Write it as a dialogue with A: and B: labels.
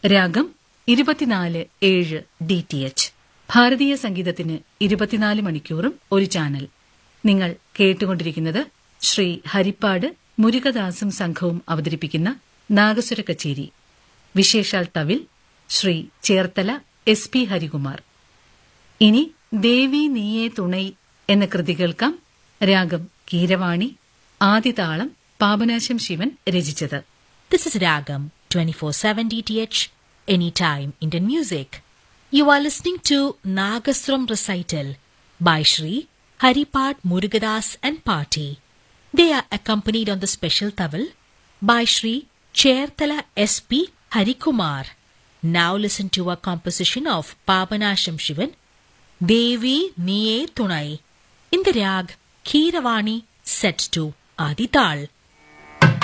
A: രാഗം ഇരുപത്തിനാല് ഏഴ് ഡി ടി എച്ച് ഭാരതീയ സംഗീതത്തിന് ഇരുപത്തിനാല് മണിക്കൂറും ഒരു ചാനൽ നിങ്ങൾ കേട്ടുകൊണ്ടിരിക്കുന്നത് ശ്രീ ഹരിപ്പാട് മുരുകദാസും സംഘവും അവതരിപ്പിക്കുന്ന നാഗസ്വര കച്ചേരി വിശേഷാൽ തവിൽ ശ്രീ ചേർത്തല എസ് പി ഹരികുമാർ ഇനി ദേവി നീയേ തുണൈ എന്ന കൃതി കേൾക്കാം രാഗം കീരവാണി ആദിതാളം പാപനാശം ശിവൻ രചിച്ചത്
B: This is Ragam 24/7 DTH anytime Indian music. You are listening to Nagasram recital by Shri Haripad Murugadas and Party. They are accompanied on the special tawil by Shri Chertala SP Harikumar. Now listen to a composition of Pabanasham Shivan, Devi Niye Tunai, in the rag Kiravani set to Adital.